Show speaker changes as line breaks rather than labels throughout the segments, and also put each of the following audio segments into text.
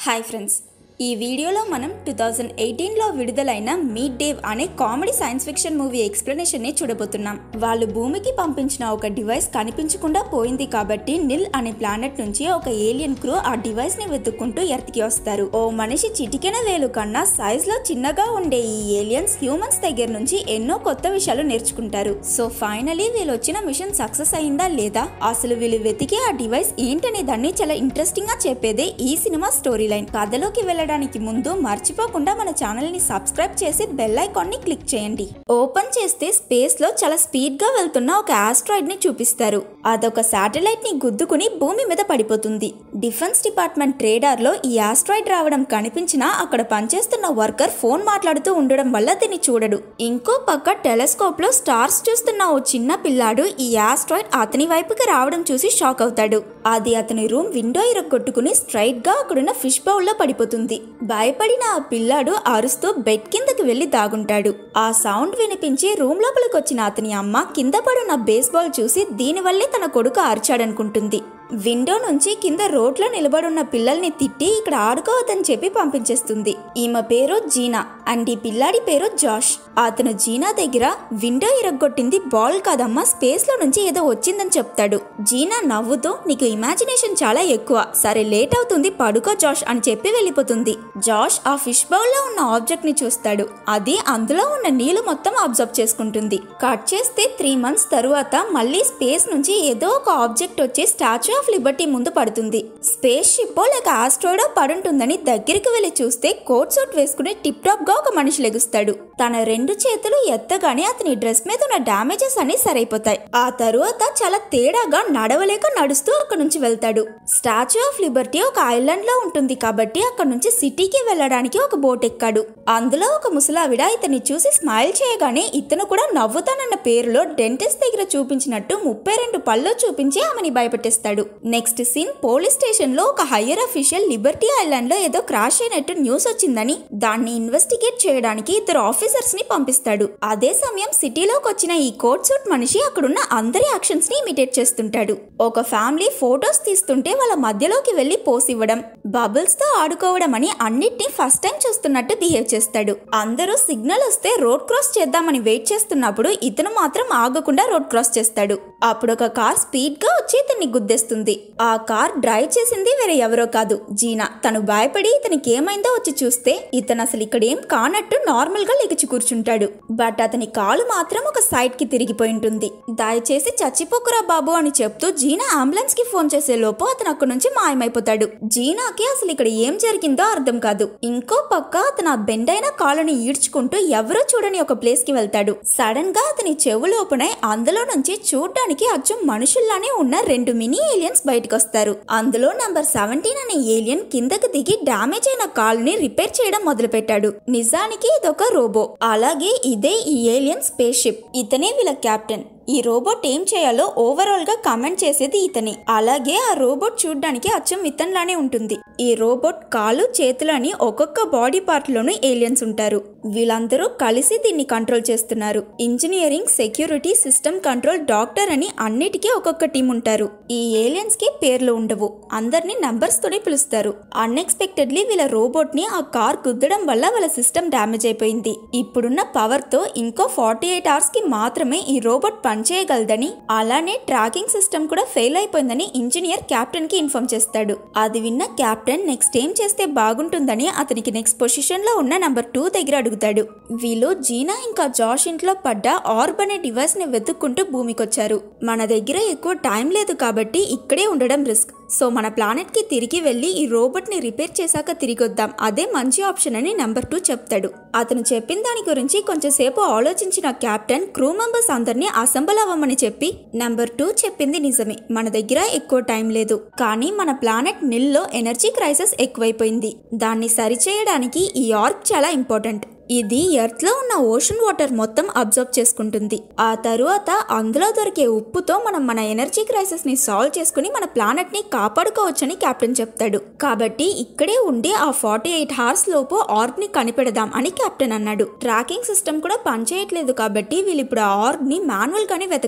hi friends ఈ వీడియోలో మనం టూ థౌజండ్ ఎయిటీన్లో విడుదలైన మీట్ డేవ్ అనే కామెడీ సైన్స్ ఫిక్షన్ మూవీ ఎక్స్ప్లెనేషన్ని చూడబోతున్నాం వాళ్ళు భూమికి పంపించిన ఒక డివైస్ కనిపించకుండా పోయింది కాబట్టి నిల్ అనే ప్లానెట్ నుంచి ఒక ఏలియన్ క్రూ ఆ డివైస్ ని వెతుక్కుంటూ ఎర్త్కి వస్తారు ఓ మనిషి చిటికెన వేలు కన్నా సైజ్ లో చిన్నగా ఉండే ఈ ఏలియన్స్ హ్యూమన్స్ దగ్గర నుంచి ఎన్నో కొత్త విషయాలు నేర్చుకుంటారు సో ఫైనలీ వీళ్ళు వచ్చిన మిషన్ సక్సెస్ అయిందా లేదా అసలు వీళ్ళు వెతికే ఆ డివైస్ ఏంటనే దాన్ని చాలా ఇంట్రెస్టింగ్ గా చెప్పేదే ఈ సినిమా స్టోరీ లైన్ కథలోకి వెళ్ళడానికి ముందు మర్చిపోకుండా మన ఛానల్ ని సబ్స్క్రైబ్ చేసి బెల్ ఐకాన్ ని క్లిక్ చేయండి ఓపెన్ చేస్తే స్పేస్ లో చాలా స్పీడ్ గా వెళ్తున్న ఒక ఆస్ట్రాయిడ్ ని చూపిస్తారు అదొక శాటిలైట్ ని గుద్దుకుని భూమి మీద పడిపోతుంది డిఫెన్స్ డిపార్ట్మెంట్ ట్రేడర్ లో ఈ ఆస్ట్రాయిడ్ రావడం కనిపించినా అక్కడ పనిచేస్తున్న వర్కర్ ఫోన్ మాట్లాడుతూ ఉండడం వల్ల దీన్ని చూడడు ఇంకో పక్క టెలిస్కోప్ లో స్టార్స్ చూస్తున్న ఓ చిన్న పిల్లాడు ఈ ఆస్ట్రాయిడ్ అతని వైపుకి రావడం చూసి షాక్ అవుతాడు అది అతని రూమ్ విండో ఇరగొట్టుకుని స్ట్రైట్ గా అక్కడున్న ఫిష్ బౌల్ లో పడిపోతుంది భయపడిన ఆ పిల్లాడు అరుస్తూ బెడ్ కిందకి వెళ్లి దాగుంటాడు ఆ సౌండ్ వినిపించి రూమ్ లోపలికి వచ్చిన అతని అమ్మ కింద పడున్న బేస్బాల్ చూసి దీనివల్లే తన కొడుకు అరిచాడనుకుంటుంది విండో నుంచి కింద రోడ్లో నిలబడున్న పిల్లల్ని తిట్టి ఇక్కడ ఆడుకోవద్దని చెప్పి పంపించేస్తుంది ఈమె పేరు జీనా అండ్ ఈ పిల్లాడి పేరు జాష్ అతను జీనా దగ్గర విండో ఇరగొట్టింది బాల్ కాదమ్మా స్పేస్ లో నుంచి ఏదో వచ్చిందని చెప్తాడు జీనా నవ్వుతూ నీకు ఇమాజినేషన్ చాలా ఎక్కువ సరే లేట్ అవుతుంది పడుకో జాష్ అని చెప్పి వెళ్ళిపోతుంది జాష్ ఆ ఫిష్ బౌల్ లో ఉన్న ఆబ్జెక్ట్ ని చూస్తాడు అది అందులో ఉన్న నీళ్లు మొత్తం అబ్జర్వ్ చేసుకుంటుంది కట్ చేస్తే త్రీ మంత్స్ తరువాత మళ్ళీ స్పేస్ నుంచి ఏదో ఒక ఆబ్జెక్ట్ వచ్చి స్టాచ్యూ ఆఫ్ లిబర్టీ ముందు పడుతుంది స్పేస్ షిప్ లేక ఆస్ట్రాయిడో పడుంటుందని దగ్గరికి వెళ్లి చూస్తే కోట్ సూట్ వేసుకుని టిప్ టాప్ గా ఒక మనిషి లెగుస్తాడు తన రెండు చేతులు ఎత్తగానే అతని డ్రెస్ మీద ఉన్న డామేజెస్ అన్ని సరైపోతాయి ఆ తరువాత చాలా తేడాగా నడవలేక నడుస్తూ అక్కడ నుంచి వెళ్తాడు స్టాచ్యూ ఆఫ్ లిబర్టీ ఒక ఐలాండ్ లో ఉంటుంది కాబట్టి అక్కడ నుంచి సిటీకి వెళ్ళడానికి ఒక బోట్ ఎక్కాడు అందులో ఒక ముసలావిడ ఇతన్ని చూసి స్మైల్ చేయగానే ఇతను కూడా నవ్వుతానన్న పేరులో డెంటిస్ట్ దగ్గర చూపించినట్టు ముప్పై రెండు పళ్ళు చూపించి ఆమెని భయపెట్టేస్తాడు నెక్స్ట్ సీన్ పోలీస్ స్టేషన్ లో ఒక హయ్యర్ అఫీషియల్ లిబర్టీ ఐలాండ్ లో ఏదో క్రాష్ అయినట్టు న్యూస్ వచ్చిందని దాన్ని ఇన్వెస్టిగేట్ చేయడానికి ఇద్దరు ఆఫీసర్స్ ని పంపిస్తాడు అదే సమయం సిటీలోకి వచ్చిన ఈ కోట్ సూట్ మనిషి అక్కడున్న అందరి యాక్షన్స్ ని ఇమిటేట్ చేస్తుంటాడు ఒక ఫ్యామిలీ ఫొటోస్ తీస్తుంటే వాళ్ళ మధ్యలోకి వెళ్లి పోస్ ఇవ్వడం బబుల్స్ తో ఆడుకోవడం అని అన్నిటినీ ఫస్ట్ టైం చూస్తున్నట్టు బిహేవ్ చేస్తాడు అందరూ సిగ్నల్ వస్తే రోడ్ క్రాస్ చేద్దామని వెయిట్ చేస్తున్నప్పుడు ఇతను మాత్రం ఆగకుండా రోడ్ క్రాస్ చేస్తాడు అప్పుడు ఒక కార్ స్పీడ్ గా వచ్చి ఇతన్ని గుద్దేస్తుంది ఆ కార్ డ్రైవ్ చేసింది వేరే ఎవరో కాదు జీనా తను భయపడి ఇతనికి ఏమైందో వచ్చి చూస్తే ఇతను అసలు ఇక్కడ ఏం కానట్టు నార్మల్ గా లెగిచి కూర్చుంటాడు బట్ అతని కాలు మాత్రం ఒక సైడ్ కి తిరిగిపోయి ఉంటుంది దయచేసి చచ్చిపోకురా బాబు అని చెప్తూ జీనా అంబులెన్స్ కి ఫోన్ చేసే లోపు అతను అక్కడి నుంచి మాయమైపోతాడు జీనాకి అసలు ఇక్కడ ఏం జరిగిందో అర్థం కాదు ఇంకో పక్క అతను ఆ బెండైన కాలుని ఈడ్చుకుంటూ ఎవరో చూడని ఒక ప్లేస్ కి వెళ్తాడు సడన్ గా అతని చెవులు ఓపెన్ అయి అందులో నుంచి చూడడానికి అచ్చం మనుషుల్లానే ఉన్న రెండు మినీ ఏలియన్స్ బయటకు వస్తారు అందులో నంబర్ సెవెంటీన్ అనే ఏలియన్ కిందకి దిగి డామేజ్ అయిన కాలుని రిపేర్ చేయడం మొదలు పెట్టాడు నిజానికి ఇదొక రోబో అలాగే ఇదే ఈ ఏలియన్ స్పేస్ షిప్ ఇతనే వీళ్ళ కెప్టెన్ ఈ రోబోట్ ఏం చేయాలో ఓవరాల్ గా కమెంట్ చేసేది ఇతనే అలాగే ఆ రోబోట్ చూడ్డానికి అచ్చం ఇతన్లానే ఉంటుంది ఈ రోబోట్ కాలు చేతులని ఒక్కొక్క బాడీ పార్ట్ లోనూ ఏలియన్స్ ఉంటారు వీళ్ళందరూ కలిసి దీన్ని కంట్రోల్ చేస్తున్నారు engineering security system control doctor అని అన్నిటికీ ఒక్కొక్క టీం ఉంటారు ఈ ఏలియన్స్ కి పేర్లు ఉండవు అందరినీ నంబర్స్ తోనే పిలుస్తారు అన్ఎక్స్పెక్టెడ్లీ వీళ్ళ రోబోట్ ని ఆ కార్ గుద్దడం వల్ల వాళ్ళ సిస్టమ్ డ్యామేజ్ అయిపోయింది ఇప్పుడున్న పవర్ తో ఇంకో ఫార్టీ ఎయిట్ అవర్స్ కి మాత్రమే ఈ రోబోట్ పనిచేయగలదని అలానే ట్రాకింగ్ సిస్టమ్ కూడా ఫెయిల్ అయిపోయిందని ఇంజనీర్ కెప్టెన్ కి ఇన్ఫార్మ్ చేస్తాడు అది విన్న కెప్టెన్ నెక్స్ట్ ఏం చేస్తే బాగుంటుందని అతనికి నెక్స్ట్ పొజిషన్ లో ఉన్న నంబర్ టూ దగ్గర అడుగుతాడు వీళ్ళు జీనా ఇంకా జాష్ ఇంట్లో పడ్డ ఆర్బ్ అనే డివైస్ ని వెతుక్కుంటూ భూమికొచ్చారు మన దగ్గర ఎక్కువ టైం లేదు కాబట్టి ఇక్కడే ఉండడం రిస్క్ సో మన ప్లానెట్ కి తిరిగి వెళ్లి ఈ రోబోట్ ని రిపేర్ చేశాక తిరిగి వద్దాం అదే మంచి ఆప్షన్ అని నెంబర్ టూ చెప్తాడు అతను చెప్పిన దాని గురించి కొంచెంసేపు ఆలోచించిన కెప్టెన్ క్రూ మెంబర్స్ అందరినీ అసెంబల్ అవ్వమని చెప్పి నెంబర్ టూ చెప్పింది నిజమే మన దగ్గర ఎక్కువ టైం లేదు కానీ మన ప్లానెట్ నిల్లో ఎనర్జీ క్రైసిస్ ఎక్కువైపోయింది దాన్ని సరిచేయడానికి ఈ ఆర్క్ చాలా ఇంపార్టెంట్ ఇది ఎర్త్ లో ఉన్న ఓషన్ వాటర్ మొత్తం అబ్జర్వ్ చేసుకుంటుంది ఆ తరువాత అందులో దొరికే ఉప్పుతో మనం మన ఎనర్జీ క్రైసిస్ ని సాల్వ్ చేసుకుని మన ప్లానెట్ ని కాపాడుకోవచ్చని కెప్టెన్ చెప్తాడు కాబట్టి ఇక్కడే ఉండి ఆ ఫార్టీ ఎయిట్ హార్స్ లోపు ఆర్బ్ ని కనిపెడదాం అని కెప్టెన్ అన్నాడు ట్రాకింగ్ సిస్టమ్ కూడా పనిచేయట్లేదు కాబట్టి వీళ్ళు ఇప్పుడు ఆ ఆర్బ్ ని మాన్యువల్ గానే వెతకాలి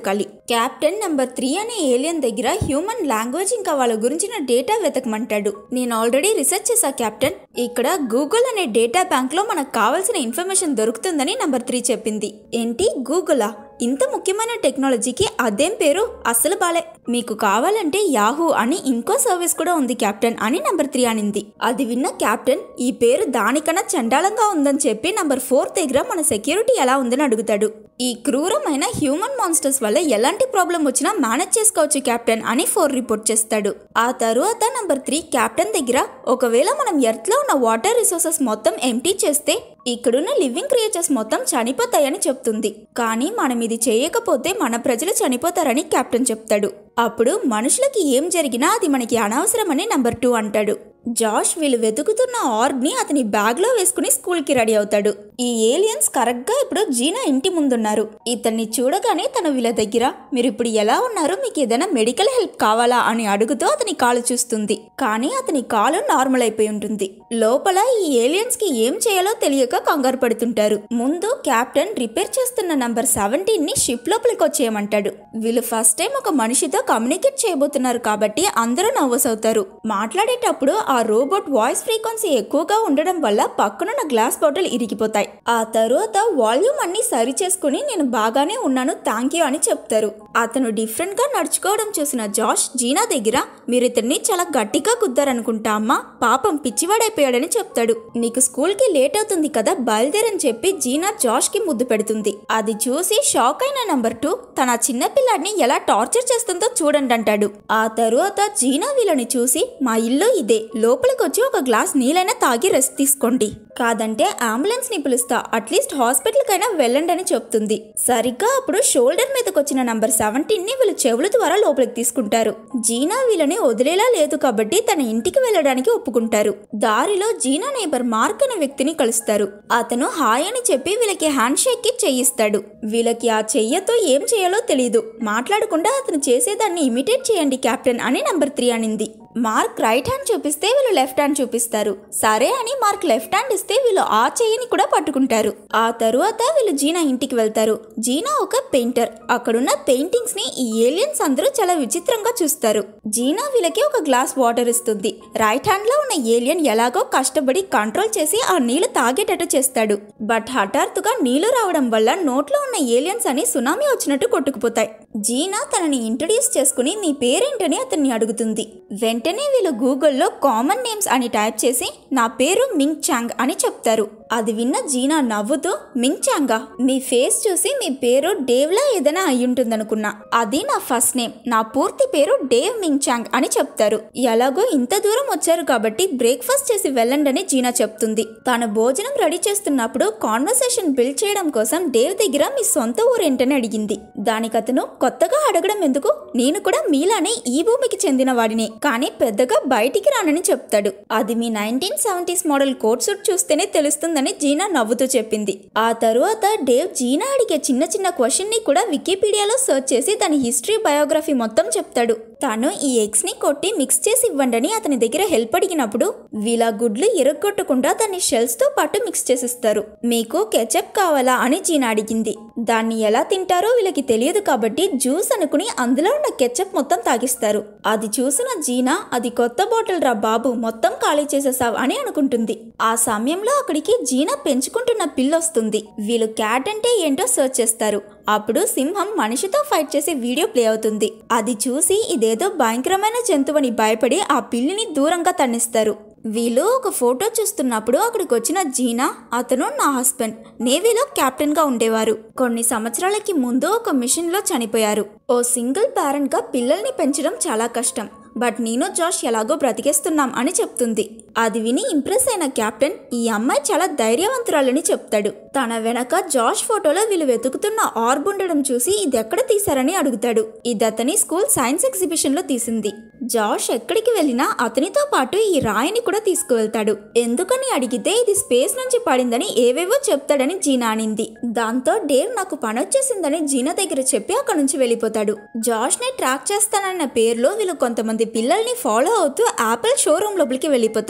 క్యాప్టెన్ నెంబర్ త్రీ అనే ఏలియన్ దగ్గర హ్యూమన్ లాంగ్వేజ్ ఇంకా వాళ్ళ గురించిన డేటా వెతకమంటాడు నేను ఆల్రెడీ రీసెర్చ్ చేశా కెప్టెన్ ఇక్కడ గూగుల్ అనే డేటా బ్యాంక్ లో మనకు కావాల్సిన ఇన్ఫర్మేషన్ దొరుకుతుందని నెంబర్ త్రీ చెప్పింది ఏంటి గూగులా ఇంత ముఖ్యమైన టెక్నాలజీకి అదేం పేరు అస్సలు బాలే మీకు కావాలంటే యాహూ అని ఇంకో సర్వీస్ కూడా ఉంది కెప్టెన్ అని నంబర్ త్రీ అనింది అది విన్న కెప్టెన్ ఈ పేరు దానికన్నా చండాలంగా ఉందని చెప్పి నంబర్ ఫోర్ దగ్గర మన సెక్యూరిటీ ఎలా ఉందని అడుగుతాడు ఈ క్రూరమైన హ్యూమన్ మాన్స్టర్స్ వల్ల ఎలాంటి ప్రాబ్లం వచ్చినా మేనేజ్ చేసుకోవచ్చు కెప్టెన్ అని ఫోర్ రిపోర్ట్ చేస్తాడు ఆ తరువాత నంబర్ త్రీ కెప్టెన్ దగ్గర ఒకవేళ మనం ఎర్త్ లో ఉన్న వాటర్ రిసోర్సెస్ మొత్తం ఎంటీ చేస్తే ఇక్కడున్న లివింగ్ క్రియేచర్స్ మొత్తం చనిపోతాయని చెప్తుంది కానీ మనం ఇది చేయకపోతే మన ప్రజలు చనిపోతారని కెప్టెన్ చెప్తాడు అప్పుడు మనుషులకి ఏం జరిగినా అది మనకి అనవసరమని నంబర్ టూ అంటాడు జాష్ వీళ్ళు వెతుకుతున్న ఆర్బ్ ని అతని బ్యాగ్ లో వేసుకుని స్కూల్ కి రెడీ అవుతాడు ఈ ఏలియన్స్ కరెక్ట్ గా ఇప్పుడు జీనా ఇంటి ముందున్నారు ఇతన్ని చూడగానే తను వీళ్ళ దగ్గర మీరు ఇప్పుడు ఎలా ఉన్నారు మీకు ఏదైనా మెడికల్ హెల్ప్ కావాలా అని అడుగుతూ అతని కాలు చూస్తుంది కానీ అతని కాలు నార్మల్ అయిపోయి ఉంటుంది లోపల ఈ ఏలియన్స్ కి ఏం చేయాలో తెలియక కంగారు పడుతుంటారు ముందు కెప్టెన్ రిపేర్ చేస్తున్న నంబర్ సెవెంటీన్ ని షిప్ లోపలికి వచ్చేయమంటాడు వీళ్ళు ఫస్ట్ టైం ఒక మనిషితో కమ్యూనికేట్ చేయబోతున్నారు కాబట్టి అందరూ నర్వస్ అవుతారు మాట్లాడేటప్పుడు ఆ రోబోట్ వాయిస్ ఫ్రీక్వెన్సీ ఎక్కువగా ఉండడం వల్ల పక్కనున్న గ్లాస్ బాటిల్ ఇరిగిపోతాయి ఆ తరువాత వాల్యూమ్ అన్ని సరి చేసుకుని నేను బాగానే ఉన్నాను థ్యాంక్ యూ అని చెప్తారు అతను డిఫరెంట్ గా నడుచుకోవడం చూసిన జాష్ జీనా దగ్గర మీరు ఇతన్ని చాలా గట్టిగా కుద్దారనుకుంటా అమ్మా పాపం పిచ్చివాడైపోయాడని చెప్తాడు నీకు స్కూల్ కి లేట్ అవుతుంది కదా బయలుదేరని చెప్పి జీనా జాష్ కి ముద్దు పెడుతుంది అది చూసి షాక్ అయిన నంబర్ టూ తన చిన్న పిల్లాడిని ఎలా టార్చర్ చేస్తుందో చూడండి అంటాడు ఆ తరువాత జీనా వీళ్ళని చూసి మా ఇల్లు ఇదే లోపలికి వచ్చి ఒక గ్లాస్ నీళ్ళైనా తాగి రెస్ట్ తీసుకోండి కాదంటే అంబులెన్స్ ని పిలుస్తా అట్లీస్ట్ హాస్పిటల్ కైనా వెళ్ళండి అని చెప్తుంది సరిగ్గా అప్పుడు షోల్డర్ మీదకి వచ్చిన నంబర్ సెవెంటీన్ ని వీళ్ళు చెవుల ద్వారా లోపలికి తీసుకుంటారు జీనా వీళ్ళని వదిలేలా లేదు కాబట్టి తన ఇంటికి వెళ్ళడానికి ఒప్పుకుంటారు దారిలో జీనా నేబర్ మార్క్ అనే వ్యక్తిని కలుస్తారు అతను హాయ్ అని చెప్పి వీళ్ళకి హ్యాండ్ షేక్ కి చెయ్యిస్తాడు వీళ్ళకి ఆ చెయ్యతో ఏం చేయాలో తెలియదు మాట్లాడకుండా అతను చేసేదాన్ని ఇమిటేట్ చేయండి కెప్టెన్ అని నంబర్ త్రీ అనింది మార్క్ రైట్ హ్యాండ్ చూపిస్తే వీళ్ళు లెఫ్ట్ హ్యాండ్ చూపిస్తారు సరే అని మార్క్ లెఫ్ట్ హ్యాండ్ ఇస్తే వీళ్ళు ఆ చెయ్యిని కూడా పట్టుకుంటారు ఆ తరువాత వీళ్ళు జీనా ఇంటికి వెళ్తారు జీనా ఒక పెయింటర్ అక్కడున్న పెయింటింగ్స్ ని ఈ ఏలియన్స్ అందరూ చాలా విచిత్రంగా చూస్తారు జీనా వీళ్ళకి ఒక గ్లాస్ వాటర్ ఇస్తుంది రైట్ హ్యాండ్ లో ఉన్న ఏలియన్ ఎలాగో కష్టపడి కంట్రోల్ చేసి ఆ నీళ్లు తాగేటట్టు చేస్తాడు బట్ హఠాత్తుగా నీళ్లు రావడం వల్ల నోట్లో ఉన్న ఏలియన్స్ అని సునామీ వచ్చినట్టు కొట్టుకుపోతాయి జీనా తనని ఇంట్రడ్యూస్ చేసుకుని నీ పేరేంటని అతన్ని అడుగుతుంది వెంటనే వీళ్ళు గూగుల్లో కామన్ నేమ్స్ అని టైప్ చేసి నా పేరు మింగ్ చాంగ్ అని చెప్తారు అది విన్న జీనా నవ్వుతూ మింగ్ చాంగా మీ ఫేస్ చూసి మీ పేరు డేవ్లా ఏదైనా అయ్యుంటుందనుకున్నా అది నా ఫస్ట్ నేమ్ నా పూర్తి పేరు డేవ్ మింగ్ చాంగ్ అని చెప్తారు ఎలాగో ఇంత దూరం వచ్చారు కాబట్టి బ్రేక్ఫాస్ట్ చేసి వెళ్ళండి అని జీనా చెప్తుంది తాను భోజనం రెడీ చేస్తున్నప్పుడు కాన్వర్సేషన్ బిల్డ్ చేయడం కోసం డేవ్ దగ్గర మీ సొంత ఊరేంటని అడిగింది దానికి అతను కొత్తగా అడగడం ఎందుకు నేను కూడా మీలానే ఈ భూమికి చెందిన వాడిని కానీ పెద్దగా బయటికి రానని చెప్తాడు అది మీ nineteen seventies model coat suit చూస్తేనే తెలుస్తుందని జీనా నవ్వుతూ చెప్పింది ఆ తరువాత డేవ్ జీనా అడిగే చిన్న చిన్న క్వశ్చన్ ని కూడా వికీపీడియాలో సెర్చ్ చేసి దాని హిస్టరీ బయోగ్రఫీ మొత్తం చెప్తాడు తాను ఈ ఎగ్స్ ని కొట్టి మిక్స్ చేసి ఇవ్వండి అతని దగ్గర హెల్ప్ అడిగినప్పుడు వీళ్ళ గుడ్లు ఎరగొట్టకుండా దాన్ని షెల్స్ తో పాటు మిక్స్ చేసిస్తారు మీకు కెచప్ కావాలా అని జీనా అడిగింది దాన్ని ఎలా తింటారో వీళ్ళకి తెలియదు కాబట్టి జ్యూస్ అనుకుని అందులో ఉన్న కెచప్ మొత్తం తాగిస్తారు అది చూసిన జీనా అది కొత్త బాటిల్ రా బాబు మొత్తం ఖాళీ చేసేసావు అని అనుకుంటుంది ఆ సమయంలో అక్కడికి జీనా పెంచుకుంటున్న పిల్ల వస్తుంది వీళ్ళు క్యాట్ అంటే ఏంటో సర్చ్ చేస్తారు అప్పుడు సింహం మనిషితో ఫైట్ చేసే వీడియో ప్లే అవుతుంది అది చూసి ఇదేదో భయంకరమైన జంతువుని భయపడి ఆ పిల్లిని దూరంగా తన్నిస్తారు వీళ్ళు ఒక ఫోటో చూస్తున్నప్పుడు అక్కడికి వచ్చిన జీనా అతను నా హస్బెండ్ నేవీలో కెప్టెన్ గా ఉండేవారు కొన్ని సంవత్సరాలకి ముందు ఒక మిషన్ లో చనిపోయారు ఓ సింగిల్ పేరెంట్ గా పిల్లల్ని పెంచడం చాలా కష్టం బట్ నేను జాష్ ఎలాగో బ్రతికేస్తున్నాం అని చెప్తుంది అది విని ఇంప్రెస్ అయిన కెప్టెన్ ఈ అమ్మాయి చాలా ధైర్యవంతురాలని చెప్తాడు తన వెనక జాష్ ఫోటోలో వీళ్ళు వెతుకుతున్న ఆర్బ్ ఉండడం చూసి ఇది ఎక్కడ తీశారని అడుగుతాడు ఇది అతని స్కూల్ సైన్స్ ఎగ్జిబిషన్ లో తీసింది జాష్ ఎక్కడికి వెళ్ళినా అతనితో పాటు ఈ రాయిని కూడా తీసుకువెళ్తాడు ఎందుకని అడిగితే ఇది స్పేస్ నుంచి పడిందని ఏవేవో చెప్తాడని జీనా అనింది దాంతో డేవ్ నాకు పని వచ్చేసిందని జీనా దగ్గర చెప్పి అక్కడి నుంచి వెళ్ళిపోతాడు జాష్ ని ట్రాక్ చేస్తానన్న పేరులో వీళ్ళు కొంతమంది పిల్లల్ని ఫాలో అవుతూ యాపిల్ షోరూమ్ లోపలికి వెళ్ళిపోతారు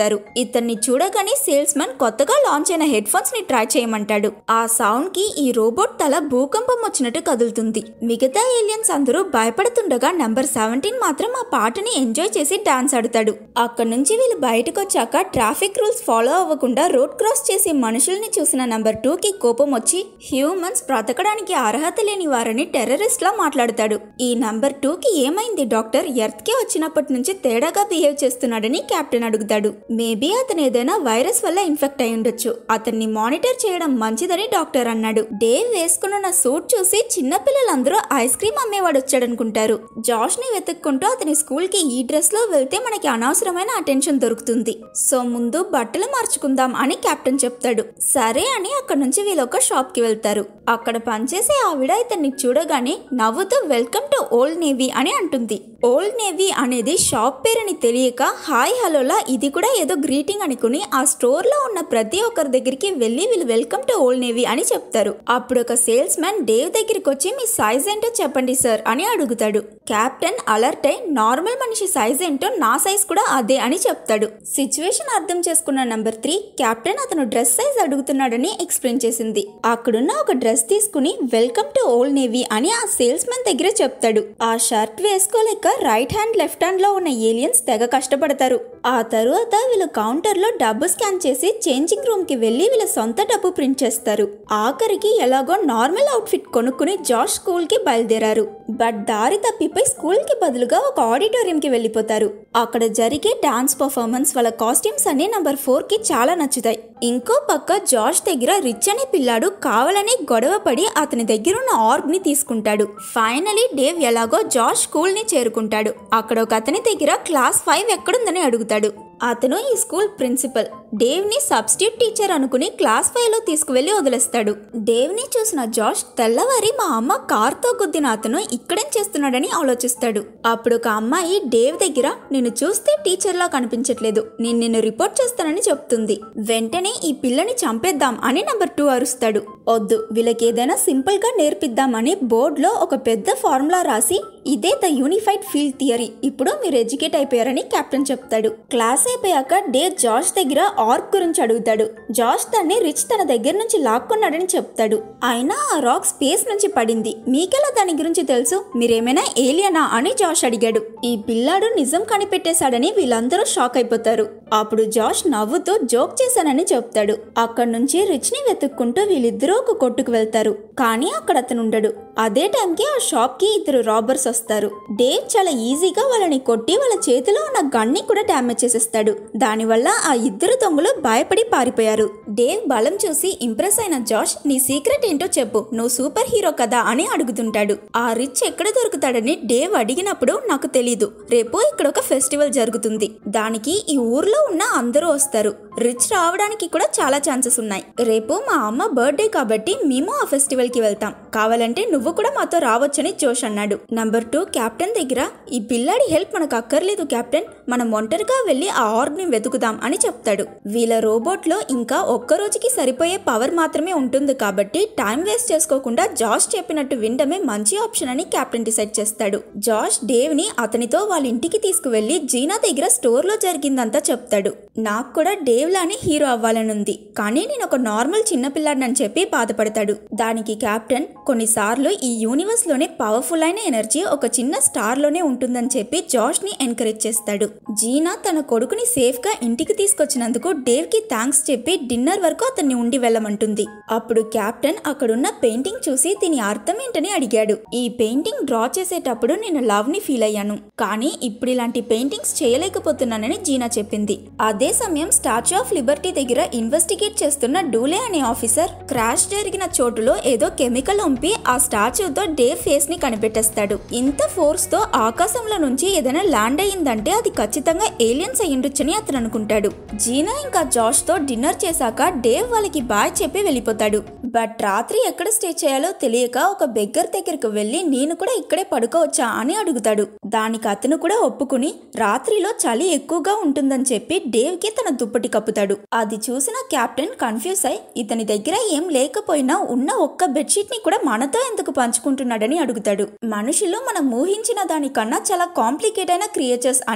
అడుగుతారు ఇతన్ని చూడగానే సేల్స్ మ్యాన్ కొత్తగా లాంచ్ అయిన హెడ్ ఫోన్స్ ని ట్రై చేయమంటాడు ఆ సౌండ్ కి ఈ రోబోట్ తల భూకంపం వచ్చినట్టు కదులుతుంది మిగతా ఏలియన్స్ అందరూ భయపడుతుండగా నంబర్ సెవెంటీన్ మాత్రం ఆ పాటని ఎంజాయ్ చేసి డాన్స్ ఆడుతాడు అక్కడ నుంచి వీళ్ళు బయటకు వచ్చాక ట్రాఫిక్ రూల్స్ ఫాలో అవ్వకుండా రోడ్ క్రాస్ చేసే మనుషుల్ని చూసిన నంబర్ టూ కి కోపం వచ్చి హ్యూమన్స్ బ్రతకడానికి అర్హత లేని వారని టెర్రరిస్ట్ లా మాట్లాడతాడు ఈ నంబర్ టూ కి ఏమైంది డాక్టర్ ఎర్త్ కి వచ్చినప్పటి నుంచి తేడాగా బిహేవ్ చేస్తున్నాడని కెప్టెన్ అడుగుతాడు మేబీ అతను ఏదైనా వైరస్ వల్ల ఇన్ఫెక్ట్ అయి ఉండొచ్చు అతన్ని మానిటర్ చేయడం మంచిదని డాక్టర్ అన్నాడు డేవ్ వేసుకున్న సూట్ చూసి చిన్న పిల్లలందరూ ఐస్ క్రీమ్ అమ్మేవాడు వచ్చాడనుకుంటారు జాష్ ని వెతుక్కుంటూ అతని స్కూల్ కి ఈ డ్రెస్ లో వెళ్తే మనకి అనవసరమైన అటెన్షన్ దొరుకుతుంది సో ముందు బట్టలు మార్చుకుందాం అని కెప్టెన్ చెప్తాడు సరే అని అక్కడ నుంచి వీళ్ళు ఒక షాప్ కి వెళ్తారు అక్కడ పనిచేసే ఆవిడ ఇతన్ని చూడగానే నవ్వుతూ వెల్కమ్ టు ఓల్డ్ నేవీ అని అంటుంది ఓల్డ్ నేవీ అనేది షాప్ పేరని తెలియక హాయ్ హలోలా ఇది కూడా ఏదో గ్రీటింగ్ అనుకుని ఆ స్టోర్ లో ఉన్న ప్రతి ఒక్కరి దగ్గరికి వెళ్ళి వీళ్ళు వెల్కమ్ టు ఓల్డ్ నేవీ అని చెప్తారు అప్పుడు ఒక సేల్స్ మ్యాన్ డేవ్ దగ్గరికి వచ్చి మీ సైజ్ ఏంటో చెప్పండి సార్ అని అడుగుతాడు కెప్టెన్ అలర్ట్ అయి నార్మల్ మనిషి సైజ్ ఏంటో నా సైజ్ కూడా అదే అని చెప్తాడు సిచ్యువేషన్ అర్థం చేసుకున్న నంబర్ త్రీ కెప్టెన్ అతను డ్రెస్ సైజ్ అడుగుతున్నాడని ఎక్స్ప్లెయిన్ చేసింది అక్కడున్న ఒక డ్రెస్ తీసుకుని వెల్కమ్ టు ఓల్డ్ నేవీ అని ఆ సేల్స్ మ్యాన్ దగ్గర చెప్తాడు ఆ షర్ట్ వేసుకోలేక రైట్ హ్యాండ్ లెఫ్ట్ హ్యాండ్ లో ఉన్న ఏలియన్స్ తెగ కష్టపడతారు ఆ తరువాత వీళ్ళు కౌంటర్ లో డబ్బు స్కాన్ చేసి చేంజింగ్ రూమ్ కి వెళ్లి వీళ్ళ సొంత డబ్బు ప్రింట్ చేస్తారు ఆఖరికి ఎలాగో నార్మల్ అవుట్ఫిట్ కొనుక్కుని జార్జ్ స్కూల్ కి బయలుదేరారు బట్ దారి తప్పిపోయి స్కూల్ కి బదులుగా ఒక ఆడిటోరియం కి వెళ్ళిపోతారు అక్కడ జరిగే డాన్స్ పర్ఫార్మెన్స్ వాళ్ళ కాస్ట్యూమ్స్ అన్ని నంబర్ ఫోర్ కి చాలా నచ్చుతాయి ఇంకో పక్క జార్జ్ దగ్గర రిచ్ అనే పిల్లాడు కావాలని గొడవ పడి అతని దగ్గర ఉన్న ఆర్బ్ ని తీసుకుంటాడు ఫైనలీ డేవ్ ఎలాగో జార్జ్ స్కూల్ ని చేరుకుంటాడు అక్కడ ఒక అతని దగ్గర క్లాస్ ఫైవ్ ఎక్కడుందని అడుగుతాడు అతను ఈ స్కూల్ ప్రిన్సిపల్ డేవ్ ని సబ్స్టిట్యూట్ టీచర్ అనుకుని క్లాస్ ఫైవ్ లో తీసుకువెళ్లి వదిలేస్తాడు డేవ్ ని చూసిన జాష్ తెల్లవారి మా అమ్మ కార్ తో గుద్దిన అతను ఇక్కడేం చేస్తున్నాడని ఆలోచిస్తాడు అప్పుడు ఒక అమ్మాయి డేవ్ దగ్గర నిన్ను చూస్తే టీచర్ లా కనిపించట్లేదు నేను నిన్ను రిపోర్ట్ చేస్తానని చెప్తుంది వెంటనే ఈ పిల్లని చంపేద్దాం అని నంబర్ టూ అరుస్తాడు వద్దు వీళ్ళకి ఏదైనా సింపుల్ గా నేర్పిద్దామని బోర్డ్ లో ఒక పెద్ద ఫార్ములా రాసి ఇదే ద యూనిఫైడ్ ఫీల్డ్ థియరీ ఇప్పుడు మీరు ఎడ్యుకేట్ అయిపోయారని కెప్టెన్ చెప్తాడు క్లాస్ అయిపోయాక డే జార్జ్ దగ్గర ఆర్క్ గురించి అడుగుతాడు జార్జ్ దాన్ని రిచ్ తన దగ్గర నుంచి లాక్కున్నాడని చెప్తాడు అయినా ఆ రాక్ స్పేస్ నుంచి పడింది మీకెలా దాని గురించి తెలుసు మీరేమైనా ఏలియనా అని జాష్ అడిగాడు ఈ పిల్లాడు నిజం కనిపెట్టేశాడని వీళ్ళందరూ షాక్ అయిపోతారు అప్పుడు జాష్ నవ్వుతూ జోక్ చేశానని చెప్తాడు అక్కడి నుంచి రిచ్ ని వెతుక్కుంటూ వీళ్ళిద్దరూ ఒక కొట్టుకు వెళ్తారు కానీ అక్కడ అతను ఉండడు అదే టైంకి ఆ షాప్ కి ఇద్దరు రాబర్స్ వస్తారు డేవ్ చాలా ఈజీగా వాళ్ళని కొట్టి వాళ్ళ చేతిలో ఉన్న గన్ని కూడా డ్యామేజ్ చేసేస్తాడు దానివల్ల ఆ ఇద్దరు దొంగలు భయపడి పారిపోయారు డేవ్ బలం చూసి ఇంప్రెస్ అయిన జాష్ నీ సీక్రెట్ ఏంటో చెప్పు నువ్వు సూపర్ హీరో కదా అని అడుగుతుంటాడు ఆ రిచ్ ఎక్కడ దొరుకుతాడని డేవ్ అడిగినప్పుడు నాకు తెలీదు రేపు ఇక్కడ ఒక ఫెస్టివల్ జరుగుతుంది దానికి ఈ ఊర్లో ఉన్న అందరూ వస్తారు రిచ్ రావడానికి కూడా చాలా ఛాన్సెస్ ఉన్నాయి రేపు మా అమ్మ బర్త్డే కాబట్టి మేము ఆ ఫెస్టివల్ కి వెళ్తాం కావాలంటే నువ్వు కూడా మాతో రావచ్చని జోష్ అన్నాడు నంబర్ టూ కెప్టెన్ దగ్గర ఈ పిల్లాడి హెల్ప్ మనకు అక్కర్లేదు కెప్టెన్ మనం ఒంటరిగా వెళ్ళి ఆ ఆర్గ్ ని వెతుకుదాం అని చెప్తాడు వీళ్ళ రోబోట్ లో ఇంకా ఒక్క రోజుకి సరిపోయే పవర్ మాత్రమే ఉంటుంది కాబట్టి టైం వేస్ట్ చేసుకోకుండా జాష్ చెప్పినట్టు వినడమే మంచి ఆప్షన్ అని కెప్టెన్ డిసైడ్ చేస్తాడు జాష్ డేవ్ ని అతనితో వాళ్ళ ఇంటికి తీసుకువెళ్లి జీనా దగ్గర స్టోర్ లో జరిగిందంతా చెప్తాడు నాకు కూడా డేవ్ లానే హీరో అవ్వాలనుంది కానీ నేను ఒక నార్మల్ చిన్నపిల్లాడినని చెప్పి బాధపడతాడు దానికి కెప్టెన్ కొన్నిసార్లు ఈ యూనివర్స్ లోనే పవర్ఫుల్ అయిన ఎనర్జీ ఒక చిన్న స్టార్ లోనే ఉంటుందని చెప్పి జాష్ ని ఎంకరేజ్ చేస్తాడు జీనా తన కొడుకుని సేఫ్ గా ఇంటికి తీసుకొచ్చినందుకు డేవ్ కి థ్యాంక్స్ చెప్పి డిన్నర్ వరకు అతన్ని ఉండి వెళ్ళమంటుంది అప్పుడు కెప్టెన్ అక్కడున్న పెయింటింగ్ చూసి దీని అర్థం ఏంటని అడిగాడు ఈ పెయింటింగ్ డ్రా చేసేటప్పుడు నేను లవ్ ని ఫీల్ అయ్యాను కానీ ఇప్పుడు ఇలాంటి పెయింటింగ్స్ చేయలేకపోతున్నానని జీనా చెప్పింది అదే సమయం స్టాచ్యూ ఆఫ్ లిబర్టీ దగ్గర ఇన్వెస్టిగేట్ చేస్తున్న డూలే అనే ఆఫీసర్ క్రాష్ జరిగిన చోటులో ఏదో కెమికల్ ఉంపి ఆ స్టాచ్యూతో డే ఫేస్ ని కనిపెట్టేస్తాడు ఇంత ఫోర్స్ తో ఆకాశంలో నుంచి ఏదైనా ల్యాండ్ అయ్యిందంటే అది ఖచ్చితంగా ఏలియన్స్ అయ్యుండొచ్చని అతను అనుకుంటాడు జీనా ఇంకా జాష్ తో డిన్నర్ చేశాక డేవ్ వాళ్ళకి బాయ్ చెప్పి వెళ్ళిపోతాడు బట్ రాత్రి ఎక్కడ స్టే చేయాలో తెలియక ఒక బెగ్గర్ దగ్గరకు వెళ్ళి నేను కూడా ఇక్కడే పడుకోవచ్చా అని అడుగుతాడు దానికి అతను కూడా ఒప్పుకుని రాత్రిలో చలి ఎక్కువగా ఉంటుందని చెప్పి డేవ్ కి తన దుప్పటి కప్పుతాడు అది చూసిన కెప్టెన్ కన్ఫ్యూజ్ అయి ఇతని దగ్గర ఏం లేకపోయినా ఉన్న ఒక్క బెడ్షీట్ ని కూడా మనతో ఎందుకు పంచుకుంటున్నాడని అడుగుతాడు మనుషులు మనం ఊహించిన దానికన్నా చాలా కాంప్లికేట్ అయిన క్రియేచర్స్ అని నెంబర్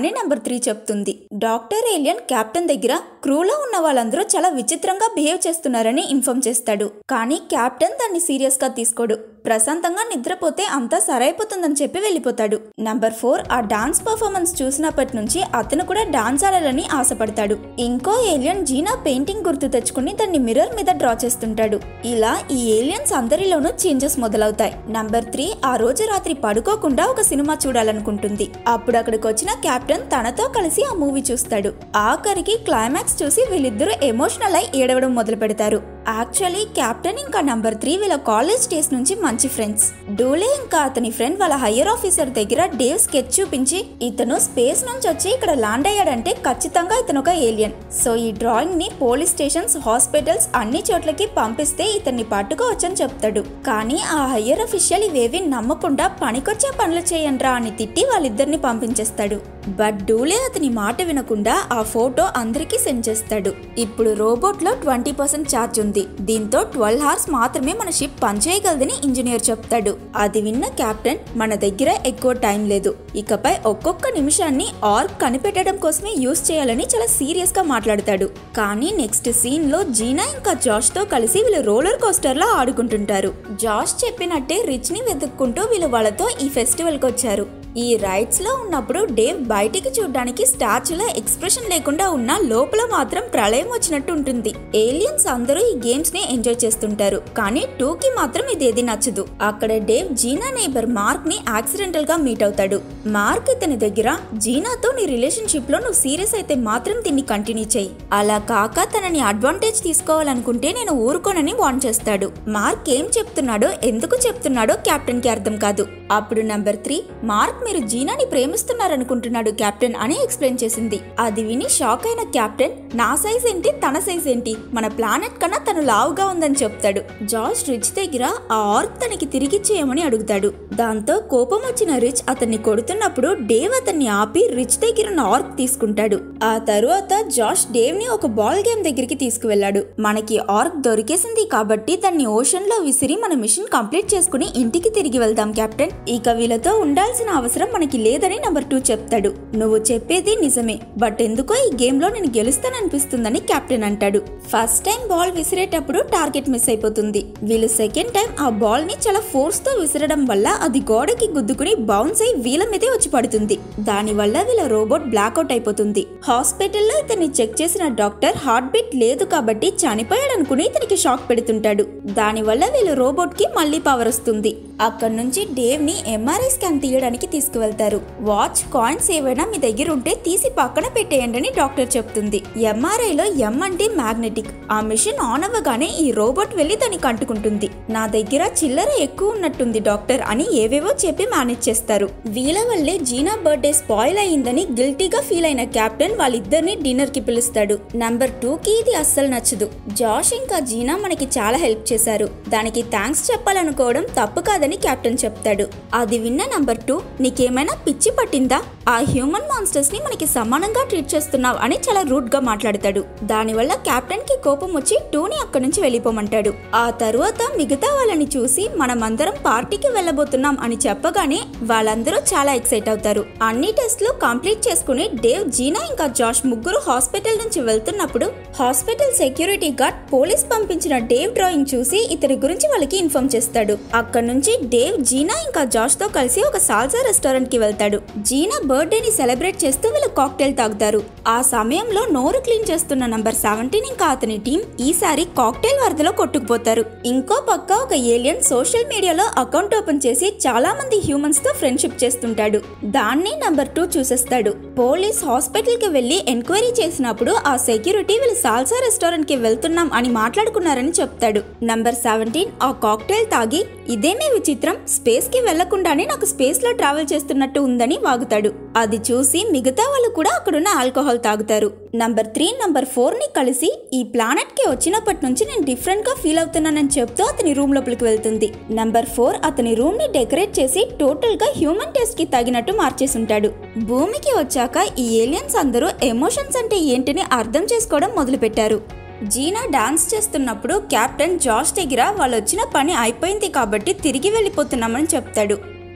త్రీ చెప్తుంది డాక్టర్ ఏలియన్ కెప్టెన్ దగ్గర క్రూలో ఉన్న వాళ్ళందరూ చాలా విచిత్రంగా బిహేవ్ చేస్తున్నారని ఇన్ఫార్మ్ చేస్తాడు కానీ కెప్టెన్ దాన్ని సీరియస్ గా తీసుకోడు ప్రశాంతంగా నిద్రపోతే అంతా సరైపోతుందని చెప్పి వెళ్ళిపోతాడు నంబర్ ఫోర్ ఆ డాన్స్ పర్ఫార్మెన్స్ చూసినప్పటి నుంచి అతను కూడా డాన్స్ ఆడాలని ఆశపడతాడు ఇంకో ఏలియన్ జీనా పెయింటింగ్ గుర్తు తెచ్చుకుని దాన్ని మిర్రర్ మీద డ్రా చేస్తుంటాడు ఇలా ఈ ఏలియన్స్ అందరిలోనూ చేంజెస్ మొదలవుతాయి నంబర్ త్రీ ఆ రోజు రాత్రి పడుకోకుండా ఒక సినిమా చూడాలనుకుంటుంది అప్పుడు అక్కడికి వచ్చిన కెప్టెన్ తనతో కలిసి ఆ మూవీ చూస్తాడు ఆఖరికి క్లైమాక్స్ చూసి వీళ్ళిద్దరూ ఎమోషనల్ అయి ఏడవడం మొదలు పెడతారు యాక్చువల్లీ కెప్టెన్ ఇంకా నంబర్ త్రీ వీళ్ళ కాలేజ్ డేస్ నుంచి మంచి ఫ్రెండ్స్ డూలే ఇంకా అతని ఫ్రెండ్ వాళ్ళ హయ్యర్ ఆఫీసర్ దగ్గర డేవ్ స్కెచ్ చూపించి ఇతను స్పేస్ నుంచి వచ్చి ఇక్కడ ల్యాండ్ అయ్యాడంటే ఖచ్చితంగా ఇతను ఒక ఏలియన్ సో ఈ డ్రాయింగ్ ని పోలీస్ స్టేషన్స్ హాస్పిటల్స్ అన్ని చోట్లకి పంపిస్తే ఇతన్ని పట్టుకోవచ్చని చెప్తాడు కానీ ఆ హయ్యర్ అఫీషియల్ ఇవేవి నమ్మకుండా పనికొచ్చే పనులు చేయండ్రా అని తిట్టి వాళ్ళిద్దరిని పంపించేస్తాడు బట్ డూలే అతని మాట వినకుండా ఆ ఫోటో అందరికీ సెండ్ చేస్తాడు ఇప్పుడు రోబోట్ లో ట్వంటీ పర్సెంట్ ఛార్జ్ ఉంది దీంతో ట్వెల్వ్ అవర్స్ మాత్రమే మన షిప్ పనిచేయగలదని ఇంజనీర్ చెప్తాడు అది విన్న కెప్టెన్ మన దగ్గర ఎక్కువ టైం లేదు ఇకపై ఒక్కొక్క నిమిషాన్ని ఆర్క్ కనిపెట్టడం కోసమే యూస్ చేయాలని చాలా సీరియస్ గా మాట్లాడతాడు కానీ నెక్స్ట్ సీన్ లో జీనా ఇంకా జాష్ తో కలిసి వీళ్ళు రోలర్ కోస్టర్ లో ఆడుకుంటుంటారు జాష్ చెప్పినట్టే రిచ్ ని వెతుక్కుంటూ వీళ్ళు వాళ్ళతో ఈ ఫెస్టివల్ కి వచ్చారు ఈ రైడ్స్ లో ఉన్నప్పుడు డేవ్ బయటికి చూడడానికి స్టాచ్యూలో ఎక్స్ప్రెషన్ లేకుండా ఉన్న లోపల మాత్రం ప్రళయం వచ్చినట్టు ఉంటుంది ఏలియన్స్ అందరూ ఈ గేమ్స్ ని ఎంజాయ్ చేస్తుంటారు కానీ టూ కి మాత్రం ఇదేది నచ్చదు అక్కడ డేవ్ జీనా నైబర్ మార్క్ ని యాక్సిడెంటల్ గా మీట్ అవుతాడు మార్క్ ఇతని దగ్గర జీనాతో నీ రిలేషన్షిప్ లో నువ్వు సీరియస్ అయితే మాత్రం దీన్ని కంటిన్యూ చేయి అలా కాక తనని అడ్వాంటేజ్ తీసుకోవాలనుకుంటే నేను ఊరుకోనని వాన్ చేస్తాడు మార్క్ ఏం చెప్తున్నాడో ఎందుకు చెప్తున్నాడో కెప్టెన్ కి అర్థం కాదు అప్పుడు నంబర్ త్రీ మార్క్ మీరు జీనాని ప్రేమిస్తున్నారనుకుంటున్నాడు కెప్టెన్ అని ఎక్స్ప్లెయిన్ చేసింది అది విని షాక్ అయిన కెప్టెన్ నా సైజ్ ఏంటి తన సైజ్ ఏంటి మన ప్లానెట్ కన్నా తను లావుగా ఉందని చెప్తాడు జార్జ్ రిచ్ దగ్గర ఆ ఆర్క్ తనకి తిరిగిచ్చేయమని అడుగుతాడు దాంతో కోపం వచ్చిన రిచ్ అతన్ని కొడుతున్నప్పుడు డేవ్ అతన్ని ఆపి రిచ్ దగ్గర ఉన్న ఆర్క్ తీసుకుంటాడు ఆ తరువాత జాష్ డేవ్ ని ఒక బాల్ గేమ్ దగ్గరికి తీసుకువెళ్ళాడు మనకి ఆర్క్ దొరికేసింది కాబట్టి దాన్ని ఓషన్ లో విసిరి మన మిషన్ కంప్లీట్ చేసుకుని ఇంటికి తిరిగి వెళ్దాం కెప్టెన్ ఇక వీళ్ళతో ఉండాల్సిన అవసరం మనకి లేదని నంబర్ టూ చెప్తాడు నువ్వు చెప్పేది నిజమే బట్ ఎందుకో ఈ గేమ్ లో నేను గెలుస్తాననిపిస్తుందని కెప్టెన్ అంటాడు ఫస్ట్ టైం బాల్ విసిరేటప్పుడు టార్గెట్ మిస్ అయిపోతుంది వీళ్ళు సెకండ్ టైం ఆ బాల్ ని చాలా ఫోర్స్ తో విసిరడం వల్ల అది గోడకి గుద్దుకుని బౌన్స్ అయి వీళ్ళ మీదే వచ్చి పడుతుంది దాని వల్ల వీళ్ళ రోబోట్ బ్లాక్అవుట్ అయిపోతుంది హాస్పిటల్లో ఇతన్ని చెక్ చేసిన డాక్టర్ హార్ట్ బీట్ లేదు కాబట్టి చనిపోయాడు అనుకుని ఇతనికి షాక్ పెడుతుంటాడు దాని వల్ల వీళ్ళ రోబోట్ కి మళ్ళీ పవర్ వస్తుంది అక్కడ నుంచి డేవ్ ని ఎంఆర్ఐ స్కాన్ తీయడానికి తీసుకువెళ్తారు వాచ్ కాయిన్స్ ఏవైనా మీ దగ్గర ఉంటే తీసి పక్కన పెట్టేయండి అని డాక్టర్ చెప్తుంది ఎంఆర్ఐ లో ఎం అంటే మ్యాగ్నెటిక్ ఆ మిషన్ ఆన్ అవ్వగానే ఈ రోబోట్ వెళ్లి దానికి అంటుకుంటుంది నా దగ్గర చిల్లర ఎక్కువ ఉన్నట్టుంది డాక్టర్ అని ఏవేవో చెప్పి మేనేజ్ చేస్తారు వీళ్ళ వల్లే జీనా బర్త్డే స్పాయిల్ అయ్యిందని గిల్టీగా ఫీల్ అయిన కెప్టెన్ వాళ్ళిద్దరిని డిన్నర్ కి పిలుస్తాడు నంబర్ టూ కి ఇది అస్సలు నచ్చదు జాష్ ఇంకా జీనా మనకి చాలా హెల్ప్ చేశారు దానికి థ్యాంక్స్ చెప్పాలనుకోవడం తప్పు కాదని కెప్టెన్ చెప్తాడు అది విన్న నంబర్ టూ నీకేమైనా పిచ్చి పట్టిందా ఆ హ్యూమన్ మాన్స్టర్స్ ని మనకి సమానంగా ట్రీట్ చేస్తున్నావు అని చాలా రూట్ గా మాట్లాడతాడు దానివల్ల కెప్టెన్ కి కోపం వచ్చి టూని అక్కడి నుంచి వెళ్ళిపోమంటాడు ఆ తరువాత మిగతా వాళ్ళని చూసి మనమందరం పార్టీకి వెళ్ళబోతున్నాం అని చెప్పగానే వాళ్ళందరూ చాలా ఎక్సైట్ అవుతారు అన్ని టెస్ట్లు కంప్లీట్ చేసుకుని డేవ్ జీనా ఇంకా జాష్ ముగ్గురు హాస్పిటల్ నుంచి వెళ్తున్నప్పుడు హాస్పిటల్ సెక్యూరిటీ గార్డ్ పోలీస్ పంపించిన డేవ్ డ్రాయింగ్ చూసి ఇతని గురించి వాళ్ళకి ఇన్ఫార్మ్ చేస్తాడు అక్కడ నుంచి డేవ్ జీనా ఇంకా జాష్ తో కలిసి ఒక సాల్సా రెస్టారెంట్ కి వెళ్తాడు జీనా బర్త్డే ని సెలబ్రేట్ చేస్తూ వీళ్ళు కాక్టైల్ తాగుతారు ఆ సమయంలో నోరు క్లీన్ చేస్తున్న నంబర్ సెవెంటీన్ ఇంకా అతని టీం ఈసారి కాక్టైల్ వరదలో కొట్టుకుపోతారు ఇంకో పక్క ఒక ఏలియన్ సోషల్ మీడియాలో అకౌంట్ ఓపెన్ చేసి చాలా మంది హ్యూమన్స్ తో ఫ్రెండ్షిప్ చేస్తుంటాడు దాన్ని నంబర్ టూ చూసేస్తాడు పోలీస్ హాస్పిటల్ కి వెళ్లి ఎంక్వైరీ చేసినప్పుడు ఆ సెక్యూరిటీ వీళ్ళు సాల్సా రెస్టారెంట్ కి వెళ్తున్నాం అని మాట్లాడుకున్నారని చెప్తాడు నంబర్ సెవెంటీన్ ఆ కాక్టైల్ తాగి ఇదేమే విచిత్రం స్పేస్ కి వెళ్లకుండానే నాకు స్పేస్ లో ట్రావెల్ చేస్తున్నట్టు ఉందని వాగుతాడు అది చూసి మిగతా వాళ్ళు కూడా అక్కడున్న ఆల్కహాల్ తాగుతారు నంబర్ త్రీ నంబర్ ఫోర్ ని కలిసి ఈ ప్లానెట్ కి వచ్చినప్పటి నుంచి నేను డిఫరెంట్ గా ఫీల్ అవుతున్నానని చెప్తూ అతని రూమ్ లోపలికి వెళ్తుంది నంబర్ ఫోర్ అతని రూమ్ ని డెకరేట్ చేసి టోటల్ గా హ్యూమన్ టెస్ట్ కి తగినట్టు మార్చేసి ఉంటాడు భూమికి వచ్చాక ఈ ఏలియన్స్ అందరూ ఎమోషన్స్ అంటే ఏంటని అర్థం చేసుకోవడం మొదలుపెట్టారు జీనా డాన్స్ చేస్తున్నప్పుడు కెప్టెన్ జాష్ దగ్గర వాళ్ళు వచ్చిన పని అయిపోయింది కాబట్టి తిరిగి వెళ్ళిపోతున్నామని చెప్తాడు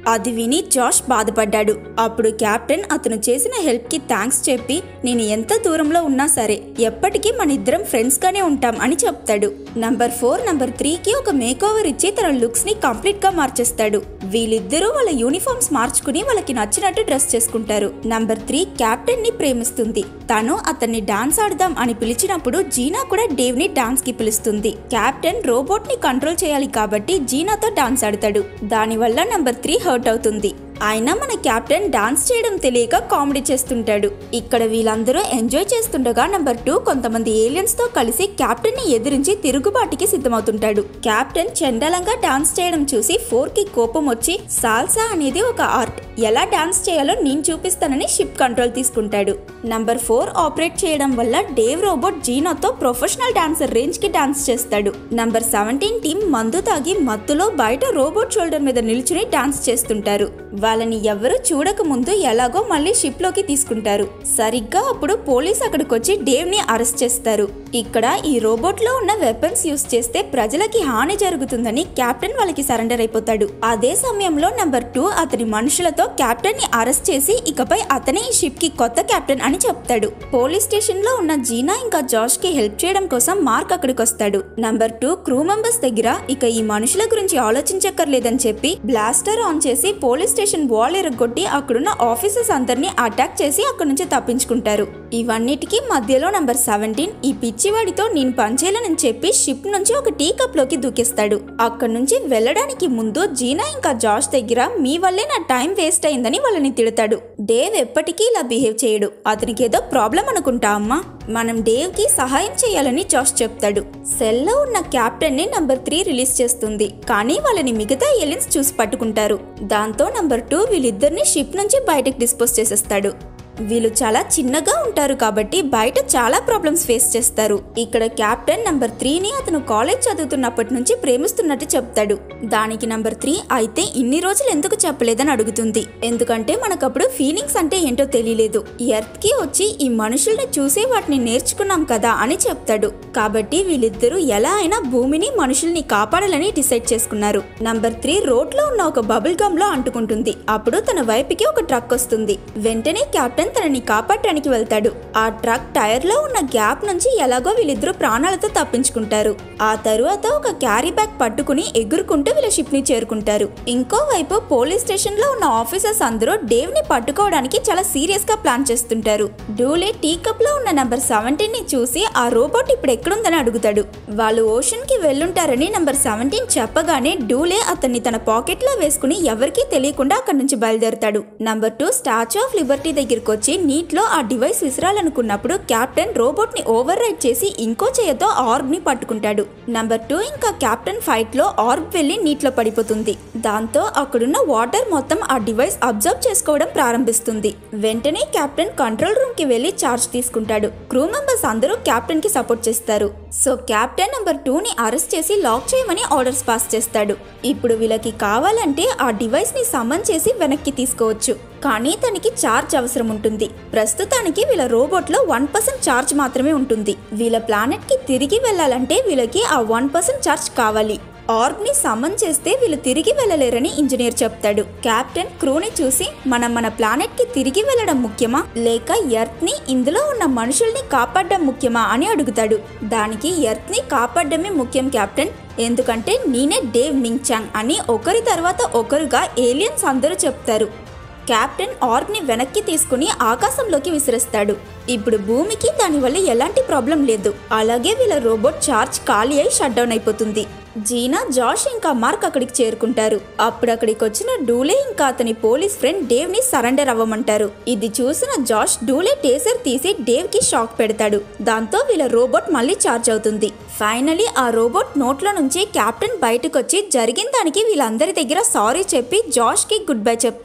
అది విని జాష్ బాధపడ్డాడు అప్పుడు కెప్టెన్ అతను చేసిన హెల్ప్ కి థ్యాంక్స్ చెప్పి నేను ఎంత దూరంలో ఉన్నా సరే ఎప్పటికీ మన ఇద్దరం ఫ్రెండ్స్ గానే ఉంటాం అని చెప్తాడు నంబర్ ఫోర్ నంబర్ త్రీ కి ఒక మేక్ ఓవర్ ఇచ్చి తన లుక్స్ ని కంప్లీట్ గా మార్చేస్తాడు వీళ్ళిద్దరూ వాళ్ళ యూనిఫామ్స్ మార్చుకుని వాళ్ళకి నచ్చినట్టు డ్రెస్ చేసుకుంటారు నంబర్ త్రీ కెప్టెన్ ని ప్రేమిస్తుంది తను అతన్ని డాన్స్ ఆడదాం అని పిలిచినప్పుడు జీనా కూడా డేవ్ ని డాన్స్ కి పిలుస్తుంది కెప్టెన్ రోబోట్ ని కంట్రోల్ చేయాలి కాబట్టి జీనాతో డాన్స్ ఆడతాడు దానివల్ల నంబర్ త్రీ హర్ట్ అవుతుంది అయినా మన కెప్టెన్ డాన్స్ చేయడం తెలియక కామెడీ చేస్తుంటాడు ఇక్కడ వీళ్ళందరూ ఎంజాయ్ చేస్తుండగా నంబర్ టూ కొంతమంది ఏలియన్స్ తో కలిసి కెప్టెన్ ని ఎదిరించి తిరుగుబాటుకి సిద్ధమవుతుంటాడు కెప్టెన్ చండలంగా డాన్స్ చేయడం చూసి ఫోర్ కి కోపం వచ్చి సాల్సా అనేది ఒక ఆర్ట్ ఎలా డాన్స్ చేయాలో నేను చూపిస్తానని షిప్ కంట్రోల్ తీసుకుంటాడు నంబర్ ఫోర్ ఆపరేట్ చేయడం వల్ల డేవ్ రోబోట్ జీనోతో ప్రొఫెషనల్ డాన్సర్ రేంజ్ కి డాన్స్ చేస్తాడు నంబర్ సెవెంటీన్ టీం మందు తాగి మత్తులో బయట రోబోట్ షోల్డర్ మీద నిల్చుని డాన్స్ చేస్తుంటారు వాళ్ళని ఎవరు చూడక ముందు ఎలాగో మళ్ళీ షిప్ లోకి తీసుకుంటారు సరిగ్గా అప్పుడు పోలీస్ అక్కడికి వచ్చి డేవ్ ని అరెస్ట్ చేస్తారు ఇక్కడ ఈ రోబోట్ లో ఉన్న వెపన్స్ యూస్ చేస్తే ప్రజలకి హాని జరుగుతుందని కెప్టెన్ వాళ్ళకి సరెండర్ అయిపోతాడు అదే సమయంలో నంబర్ టూ అతని మనుషులతో కెప్టెన్ ని అరెస్ట్ చేసి ఇకపై అతనే ఈ షిప్ కి కొత్త కెప్టెన్ అని చెప్తాడు పోలీస్ స్టేషన్ లో ఉన్న జీనా ఇంకా జాష్ కి హెల్ప్ చేయడం కోసం మార్క్ అక్కడికి వస్తాడు నంబర్ టూ క్రూ మెంబర్స్ దగ్గర ఇక ఈ మనుషుల గురించి ఆలోచించక్కర్లేదని చెప్పి బ్లాస్టర్ ఆన్ చేసి పోలీస్ స్టేషన్ వాల్ ఎరగొట్టి అక్కడున్న ఆఫీసర్స్ అందరినీ అటాక్ చేసి అక్కడి నుంచి తప్పించుకుంటారు ఇవన్నిటికీ మధ్యలో నంబర్ సెవెంటీన్ ఈ పిచ్చివాడితో నేను పనిచేయలేనని చెప్పి షిప్ నుంచి ఒక టీ కప్ లోకి దూకిస్తాడు అక్కడి నుంచి వెళ్ళడానికి ముందు జీనా ఇంకా జాష్ దగ్గర మీ వల్లే నా టైం వేస్ట్ అయిందని వాళ్ళని తిడతాడు డేవ్ ఎప్పటికీ ఇలా బిహేవ్ చేయడు అతనికి ఏదో ప్రాబ్లం అనుకుంటా అమ్మా మనం డేవ్ కి సహాయం చేయాలని జాష్ చెప్తాడు సెల్లో ఉన్న కెప్టెన్ ని నంబర్ త్రీ రిలీజ్ చేస్తుంది కానీ వాళ్ళని మిగతా ఏలియన్స్ చూసి పట్టుకుంటారు దాంతో నంబర్ టూ వీళ్ళిద్దరిని షిప్ నుంచి బయటకు డిస్పోజ్ చేసేస్తాడు వీళ్ళు చాలా చిన్నగా ఉంటారు కాబట్టి బయట చాలా ప్రాబ్లమ్స్ ఫేస్ చేస్తారు ఇక్కడ కెప్టెన్ నంబర్ త్రీని అతను కాలేజ్ చదువుతున్నప్పటి నుంచి ప్రేమిస్తున్నట్టు చెప్తాడు దానికి నంబర్ త్రీ అయితే ఇన్ని రోజులు ఎందుకు చెప్పలేదని అడుగుతుంది ఎందుకంటే మనకప్పుడు ఫీలింగ్స్ అంటే ఏంటో తెలియలేదు ఎర్త్ కి వచ్చి ఈ మనుషుల్ని చూసి వాటిని నేర్చుకున్నాం కదా అని చెప్తాడు కాబట్టి వీళ్ళిద్దరూ ఎలా అయినా భూమిని మనుషుల్ని కాపాడాలని డిసైడ్ చేసుకున్నారు నంబర్ త్రీ రోడ్ లో ఉన్న ఒక బబుల్ గమ్ లో అంటుకుంటుంది అప్పుడు తన వైపుకి ఒక ట్రక్ వస్తుంది వెంటనే కెప్టెన్ తనని కాపాడటానికి వెళ్తాడు ఆ ట్రక్ టైర్ లో ఉన్న గ్యాప్ నుంచి ఎలాగో వీళ్ళిద్దరూ ప్రాణాలతో తప్పించుకుంటారు ఆ తరువాత ఒక క్యారీ బ్యాగ్ పట్టుకుని ఎగురుకుంటూ వీళ్ళ షిప్ ని చేరుకుంటారు ఇంకోవైపు పోలీస్ స్టేషన్ లో ఉన్న ఆఫీసర్స్ అందరూ డేవ్ ని పట్టుకోవడానికి చాలా సీరియస్ గా ప్లాన్ చేస్తుంటారు డూలే టీ కప్ లో ఉన్న నంబర్ సెవెంటీన్ ని చూసి ఆ రోబోట్ ఇప్పుడు ఎక్కడుందని అడుగుతాడు వాళ్ళు ఓషన్ కి వెళ్ళుంటారని నంబర్ సెవెంటీన్ చెప్పగానే డూలే అతన్ని తన పాకెట్ లో వేసుకుని ఎవరికీ తెలియకుండా అక్కడి నుంచి బయలుదేరతాడు number two statue of liberty దగ్గరికి వచ్చి నీటిలో ఆ డివైస్ విసిరాలనుకున్నప్పుడు కెప్టెన్ రోబోట్ ని ఓవర్ రైడ్ చేసి ఇంకో చేయతో ఆర్బ్ ని పట్టుకుంటాడు నంబర్ టూ ఇంకా కెప్టెన్ ఫైట్ లో ఆర్బ్ వెళ్లి నీటిలో పడిపోతుంది దాంతో అక్కడున్న వాటర్ మొత్తం ఆ డివైస్ అబ్జర్వ్ చేసుకోవడం ప్రారంభిస్తుంది వెంటనే కెప్టెన్ కంట్రోల్ రూమ్ కి వెళ్లి చార్జ్ తీసుకుంటాడు క్రూ మెంబర్స్ అందరూ కెప్టెన్ కి సపోర్ట్ చేస్తారు సో కెప్టెన్ నంబర్ టూ ని అరెస్ట్ చేసి లాక్ చేయమని ఆర్డర్స్ పాస్ చేస్తాడు ఇప్పుడు వీళ్ళకి కావాలంటే ఆ డివైస్ ని సమన్ చేసి వెనక్కి తీసుకోవచ్చు కానీ తనకి ఛార్జ్ అవసరం ఉంటుంది ప్రస్తుతానికి వీళ్ళ రోబోట్ లో వన్ పర్సెంట్ ఛార్జ్ మాత్రమే ఉంటుంది వీళ్ళ ప్లానెట్ కి తిరిగి వెళ్ళాలంటే వీళ్ళకి ఆ వన్ పర్సెంట్ ఛార్జ్ కావాలి ఆర్బ్ ని సమన్ చేస్తే వీళ్ళు తిరిగి వెళ్ళలేరని ఇంజనీర్ చెప్తాడు కెప్టెన్ క్రూని చూసి మనం మన ప్లానెట్ కి తిరిగి వెళ్ళడం ముఖ్యమా లేక ఎర్త్ ని ఇందులో ఉన్న మనుషుల్ని కాపాడడం ముఖ్యమా అని అడుగుతాడు దానికి ఎర్త్ ని కాపాడడమే ముఖ్యం కెప్టెన్ ఎందుకంటే నేనే డేవ్ మింగ్చాంగ్ అని ఒకరి తర్వాత ఒకరుగా ఏలియన్స్ అందరూ చెప్తారు కెప్టెన్ ఆర్బ్ని వెనక్కి తీసుకుని ఆకాశంలోకి విసిరేస్తాడు ఇప్పుడు భూమికి దానివల్ల ఎలాంటి ప్రాబ్లం లేదు అలాగే వీళ్ళ రోబోట్ చార్జ్ ఖాళీ అయి షట్ డౌన్ అయిపోతుంది జీనా జాష్ ఇంకా మార్క్ అక్కడికి చేరుకుంటారు అప్పుడు అక్కడికి వచ్చిన డూలే ఇంకా అతని పోలీస్ ఫ్రెండ్ డేవ్ ని సరెండర్ అవ్వమంటారు ఇది చూసిన జాష్ డూలే టేసర్ తీసి డేవ్ కి షాక్ పెడతాడు దాంతో వీళ్ళ రోబోట్ మళ్ళీ చార్జ్ అవుతుంది ఫైనలీ ఆ రోబోట్ నోట్లో నుంచి కెప్టెన్ బయటకు వచ్చి జరిగిన దానికి వీళ్ళందరి దగ్గర సారీ చెప్పి జాష్ కి గుడ్ బై చెప్తాడు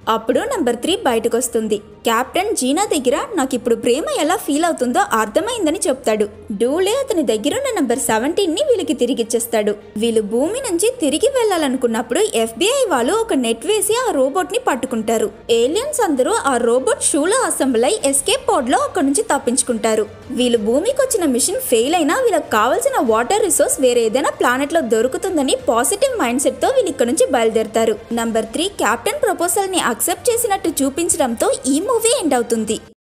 అప్పుడు నంబర్ త్రీ బయటకు వస్తుంది కెప్టెన్ జీనా దగ్గర నాకు ఇప్పుడు ప్రేమ ఎలా ఫీల్ అవుతుందో అర్థమైందని చెప్తాడు డూలే అతని దగ్గరున్న నంబర్ సెవెంటీన్ ని వీళ్ళకి తిరిగిచ్చేస్తాడు వీళ్ళు భూమి నుంచి తిరిగి వెళ్ళాలనుకున్నప్పుడు ఎఫ్బిఐ వాళ్ళు ఒక నెట్ వేసి ఆ రోబోట్ ని పట్టుకుంటారు ఏలియన్స్ అందరూ ఆ రోబోట్ షూలో అసెంబ్ల్ అయి ఎస్కేప్ పోడ్ లో అక్కడ నుంచి తప్పించుకుంటారు వీళ్ళు భూమికి వచ్చిన మిషన్ ఫెయిల్ అయినా వీళ్ళకి కావాల్సిన వాటర్ రిసోర్స్ వేరే ఏదైనా ప్లానెట్ లో దొరుకుతుందని పాజిటివ్ మైండ్ సెట్ తో వీళ్ళు ఇక్కడ నుంచి బయలుదేరతారు నంబర్ త్రీ కెప్టెన్ ప్రపోజల్ ని అక్సెప్ట్ చేసినట్టు చూపించడంతో ఈ మూవీ ఎండ్ అవుతుంది